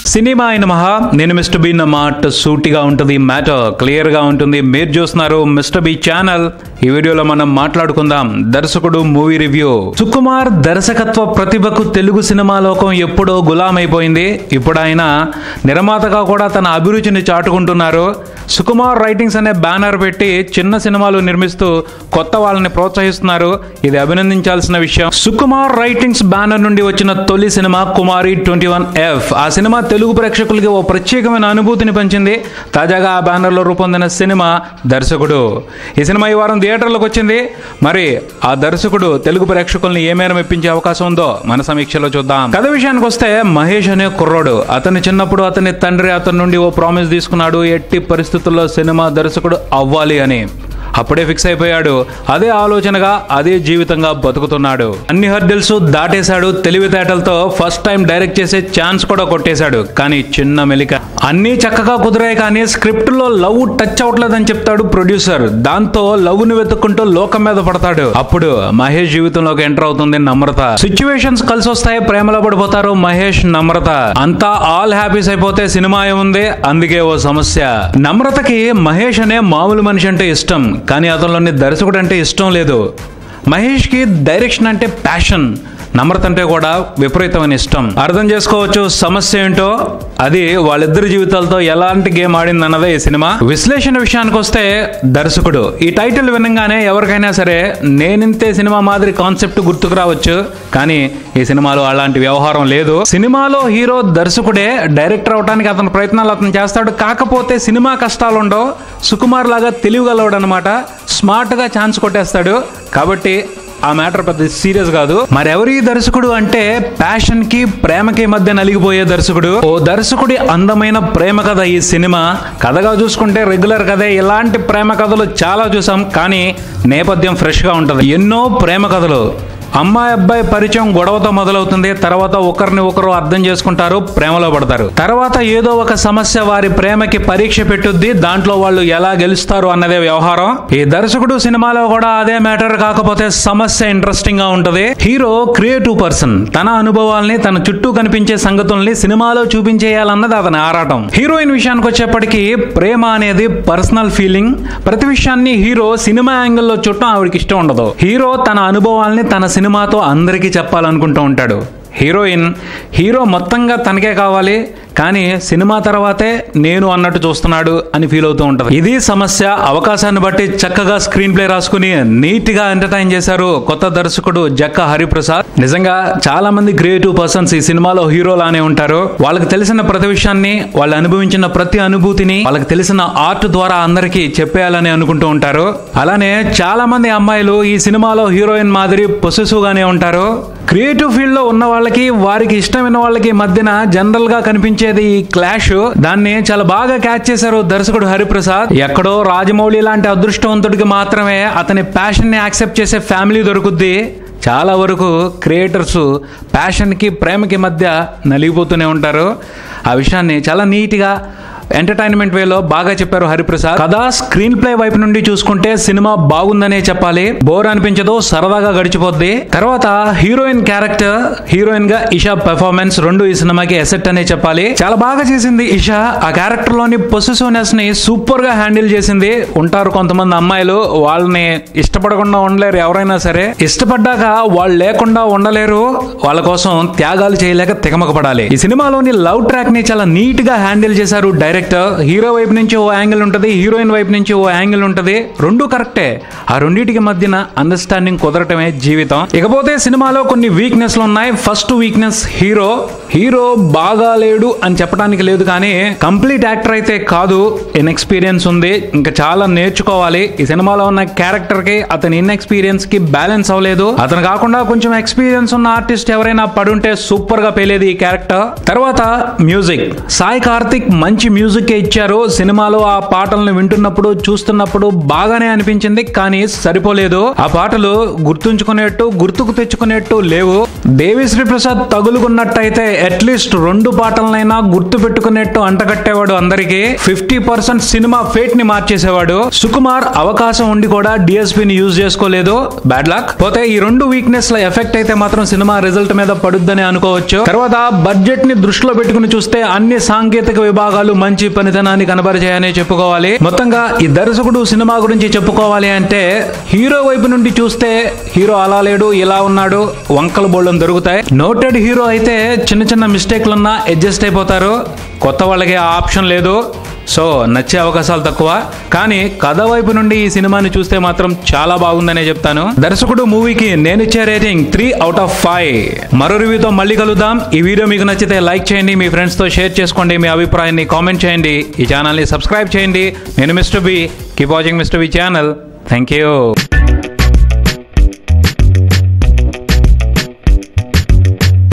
cinema అయిన మహా నేను మిస్టర్ బి నా మాట సూటిగా ఉంటుంది మ్యాటర్ క్లియర్ గా ఉంటుంది మీరు చూస్తున్నారు మిస్టర్ బి ఛానల్ ఈ వీడియోలో మనం మాట్లాడుకుందాం దర్శకుడు మూవీ రివ్యూ సుకుమార్ దర్శకత్వ ప్రతిభకు తెలుగు సినిమా లోకం ఎప్పుడో గులామైపోయింది ఇప్పుడు ఆయన నిర్మాతగా కూడా తన అభిరుచిని చాటుకుంటున్నారు సుకుమార్ రైటింగ్స్ అనే బ్యానర్ పెట్టి చిన్న సినిమాలు నిర్మిస్తూ కొత్త వాళ్ళని ప్రోత్సహిస్తున్నారు ఇది అభినందించాల్సిన విషయం సుకుమార్ రైటింగ్స్ బ్యానర్ నుండి వచ్చిన తొలి cinema Kumari twenty one F ఆ సినిమా తెలుగు ప్రేక్షకులకి ఓ ప్రత్యేకమైన అనుభూతిని పంచింది తాజాగా ఆ బ్యానర్లో రూపొందిన సినిమా దర్శకుడు ఈ సినిమా ఈ వారం థియేటర్లకు వచ్చింది మరి ఆ దర్శకుడు తెలుగు ప్రేక్షకుల్ని ఏ మేర మెప్పించే అవకాశం ఉందో మన సమీక్షలో చూద్దాం కథ విషయానికి వస్తే మహేష్ అనే కుర్రోడు అతని చిన్నప్పుడు అతని తండ్రి అతని నుండి ఓ ప్రామిస్ తీసుకున్నాడు ఎట్టి పరిస్థితుల్లో సినిమా దర్శకుడు అవ్వాలి అని అప్పుడే ఫిక్స్ అయిపోయాడు అదే ఆలోచనగా అదే జీవితంగా బతుకుతున్నాడు అన్ని హర్డిల్స్ దాటేశాడు తెలివితేటలతో ఫస్ట్ టైం డైరెక్ట్ చేసే ఛాన్స్ కూడా కొట్టేశాడు కానీ చిన్న మెలిక అన్నీ చక్కగా కుదిరాయి కానీ స్క్రిప్ట్ లో లవ్ టచ్ అవ్వట్లేదని చెప్తాడు ప్రొడ్యూసర్ దాంతో లవ్ ని వెతుక్కుంటూ లోకం మీద పడతాడు అప్పుడు మహేష్ జీవితంలోకి ఎంటర్ అవుతుంది నమ్రత సిచ్యువేషన్స్ కలిసి వస్తాయి ప్రేమలో పడిపోతారు మహేష్ నమ్రత అంతా ఆల్ హ్యాపీస్ అయిపోతే సినిమా ఏముంది అందుకే ఓ సమస్య నమ్రతకి మహేష్ అనే మామూలు మనిషి అంటే ఇష్టం కానీ అతనిలోని దర్శకుడు అంటే ఇష్టం లేదు మహేష్కి డైరెక్షన్ అంటే ప్యాషన్ నమ్రత అంటే కూడా విపరీతమైన ఇష్టం అర్థం చేసుకోవచ్చు సమస్య ఏంటో అది వాళ్ళిద్దరి జీవితాలతో ఎలాంటి గేమ్ ఆడింది అన్నదే ఈ సినిమా విశ్లేషణ విషయానికి వస్తే దర్శకుడు ఈ టైటిల్ వినంగానే ఎవరికైనా సరే నేనింతే సినిమా మాదిరి కాన్సెప్ట్ గుర్తుకు రావచ్చు కానీ ఈ సినిమాలో అలాంటి వ్యవహారం లేదు సినిమాలో హీరో దర్శకుడే డైరెక్టర్ అవడానికి అతని ప్రయత్నాలు అతను చేస్తాడు కాకపోతే సినిమా కష్టాలు ఉండవు సుకుమార్ లాగా తెలివిగలవాడు అనమాట స్మార్ట్ గా ఛాన్స్ కొట్టేస్తాడు కాబట్టి ఆ మ్యాటర్ పెద్ద సీరియస్ కాదు మరెవరి దర్శకుడు అంటే ప్యాషన్ కి ప్రేమకి మధ్య నలిగిపోయే దర్శకుడు ఓ దర్శకుడి అందమైన ప్రేమ కథ ఈ సినిమా కథగా చూసుకుంటే రెగ్యులర్ కథే ఇలాంటి ప్రేమ కథలు చాలా చూసాం కానీ నేపథ్యం ఫ్రెష్ గా ఉంటది ఎన్నో ప్రేమ కథలు అమ్మాయి అబ్బాయి పరిచయం గొడవతో మొదలవుతుంది తర్వాత ఒకరిని ఒకరు అర్థం చేసుకుంటారు ప్రేమలో పడతారు తర్వాత ఏదో ఒక సమస్య వారి ప్రేమకి పరీక్ష పెట్టుద్ది దాంట్లో వాళ్ళు ఎలా గెలుస్తారు అన్నదే వ్యవహారం ఈ దర్శకుడు సినిమాలో కూడా అదే మ్యాటర్ కాకపోతే సమస్య ఇంట్రెస్టింగ్ గా ఉంటది హీరో క్రియేటివ్ పర్సన్ తన అనుభవాల్ని తన చుట్టూ కనిపించే సంగతుల్ని సినిమాలో చూపించేయాలన్నది అతని ఆరాటం హీరోయిన్ విషయానికి వచ్చేప్పటికి ప్రేమ అనేది పర్సనల్ ఫీలింగ్ ప్రతి విషయాన్ని హీరో సినిమా యాంగిల్లో చుట్టం ఆవిడకి ఇష్టం ఉండదు హీరో తన అనుభవాల్ని తన సినిమాతో అందరికీ చెప్పాలనుకుంటూ ఉంటాడు హీరోయిన్ హీరో మొత్తంగా తనకే కావాలి కానీ సినిమా తర్వాతే నేను అన్నట్టు చూస్తున్నాడు అని ఫీల్ అవుతూ ఉంటది ఇది సమస్య అవకాశాన్ని బట్టి చక్కగా స్క్రీన్ ప్లే రాసుకుని నీట్ గా ఎంటర్టైన్ చేశారు కొత్త దర్శకుడు జక్క హరిప్రసాద్ నిజంగా చాలా మంది క్రియేటివ్ పర్సన్స్ ఈ సినిమాలో హీరోలానే ఉంటారు వాళ్ళకి తెలిసిన ప్రతి విషయాన్ని వాళ్ళు అనుభవించిన ప్రతి అనుభూతిని వాళ్ళకి తెలిసిన ఆర్ట్ ద్వారా అందరికీ చెప్పేయాలని అనుకుంటూ ఉంటారు అలానే చాలా మంది అమ్మాయిలు ఈ సినిమాలో హీరోయిన్ మాదిరి పొసెసివ్ గానే ఉంటారు క్రియేటివ్ ఫీల్డ్ లో ఉన్న వాళ్ళకి వారికి ఇష్టమైన వాళ్ళకి మధ్యన జనరల్ గా కనిపించేది ఈ క్లాష్ దాన్ని చాలా బాగా క్యాచ్ చేశారు దర్శకుడు హరిప్రసాద్ ఎక్కడో రాజమౌళి లాంటి అదృష్టవంతుడికి మాత్రమే అతని ప్యాషన్ ని యాక్సెప్ట్ చేసే ఫ్యామిలీ దొరుకుద్ది చాలా వరకు క్రియేటర్స్ ప్యాషన్కి ప్రేమకి మధ్య నలిగిపోతూనే ఉంటారు ఆ విషయాన్ని చాలా నీట్గా ఎంటర్టైన్మెంట్ వేలో బాగా చెప్పారు హరిప్రసాద్ కథ స్క్రీన్ ప్లే వైపు నుండి చూసుకుంటే సినిమా బాగుందనే చెప్పాలి బోర్ అనిపించదు సరదాగా గడిచిపోద్ది తర్వాత హీరోయిన్ క్యారెక్టర్ హీరోయిన్ గా ఇషా పెర్ఫార్మెన్స్ రెండు ఈ సినిమాకి ఎసెట్ అనే చెప్పాలి చాలా బాగా చేసింది ఇషా ఆ క్యారెక్టర్ లోని పొసిసివ్నెస్ ని సూపర్ గా హ్యాండిల్ చేసింది ఉంటారు కొంతమంది అమ్మాయిలు వాళ్ళని ఇష్టపడకుండా ఉండలేరు ఎవరైనా సరే ఇష్టపడ్డాక వాళ్ళు లేకుండా ఉండలేరు వాళ్ళ కోసం త్యాగాలు చేయలేక తికమక పడాలి ఈ సినిమాలోని లవ్ ట్రాక్ ని చాలా నీట్ గా హ్యాండిల్ చేశారు డైరెక్టర్ హీరో వైపు నుంచి ఓ యాంగిల్ ఉంటది హీరోయిన్ వైపు నుంచి ఓ యాంగిల్ ఉంటది రెండు కరెక్టే ఆ రెండింటికి మధ్యన అండర్స్టాండింగ్ కుదరటమే జీవితం ఇకపోతే సినిమాలో కొన్ని వీక్నెస్లు ఉన్నాయి ఫస్ట్ వీక్నెస్ హీరో హీరో బాగా లేడు అని చెప్పడానికి లేదు కానీ కంప్లీట్ యాక్టర్ అయితే కాదు ఇన్ఎక్స్పీరియన్స్ ఉంది ఇంకా చాలా నేర్చుకోవాలి ఈ సినిమాలో ఉన్న క్యారెక్టర్ కి అతని ఇన్ఎక్స్పీరియన్స్ కి బ్యాలెన్స్ అవ్వలేదు అతను కాకుండా కొంచెం ఎక్స్పీరియన్స్ ఉన్న ఆర్టిస్ట్ ఎవరైనా పడుంటే సూపర్ గా పేలేది ఈ క్యారెక్టర్ తర్వాత మ్యూజిక్ సాయి కార్తిక్ మంచి మ్యూజిక్ మ్యూజిక్ ఇచ్చారు సినిమాలో ఆ పాటలను వింటున్నప్పుడు చూస్తున్నప్పుడు బాగానే అనిపించింది కానీ సరిపోలేదు ఆ పాటలు గుర్తుంచుకునేట్టు గుర్తుకు తెచ్చుకునేట్టు లేవు దేవిశ్రీ ప్రసాద్ తగులుకున్నట్టయితే అట్లీస్ట్ రెండు పాటలనైనా గుర్తు పెట్టుకునేట్టు అంటగట్టేవాడు అందరికీ ఫిఫ్టీ పర్సెంట్ సినిమా ఫేట్ ని మార్చేసేవాడు సుకుమార్ అవకాశం ఉండి కూడా డిఎస్పీ ని యూజ్ చేసుకోలేదు బ్యాడ్ లక్ పోతే ఈ రెండు వీక్నెస్ ల ఎఫెక్ట్ అయితే మాత్రం సినిమా రిజల్ట్ మీద పడుద్దని అనుకోవచ్చు తర్వాత బడ్జెట్ ని దృష్టిలో పెట్టుకుని చూస్తే అన్ని సాంకేతిక విభాగాలు మంచి పనితనాన్ని కనబరిచాయని చెప్పుకోవాలి మొత్తంగా ఈ దర్శకుడు సినిమా గురించి చెప్పుకోవాలి అంటే హీరో వైపు నుండి చూస్తే హీరో అలా లేడు ఇలా ఉన్నాడు వంకల బోళ్ళం దొరుకుతాయి నోటెడ్ హీరో అయితే చిన్న చిన్న మిస్టేక్లున్నా అడ్జస్ట్ అయిపోతారు కొత్త వాళ్ళకి ఆ ఆప్షన్ లేదు సో నచ్చే అవకాశాలు తక్కువ కానీ కథ వైపు నుండి ఈ సినిమాని చూస్తే మాత్రం చాలా బాగుందనే చెప్తాను దర్శకుడు మూవీకి నేను ఇచ్చే rating three out of five మరో రివ్యూతో మళ్ళీ కలుద్దాం ఈ వీడియో మీకు నచ్చితే లైక్ చేయండి మీ ఫ్రెండ్స్తో షేర్ చేసుకోండి మీ అభిప్రాయాన్ని కామెంట్ చేయండి ఈ ఛానల్ని సబ్స్క్రైబ్ చేయండి నేను mister B keep watching mister B channel thank you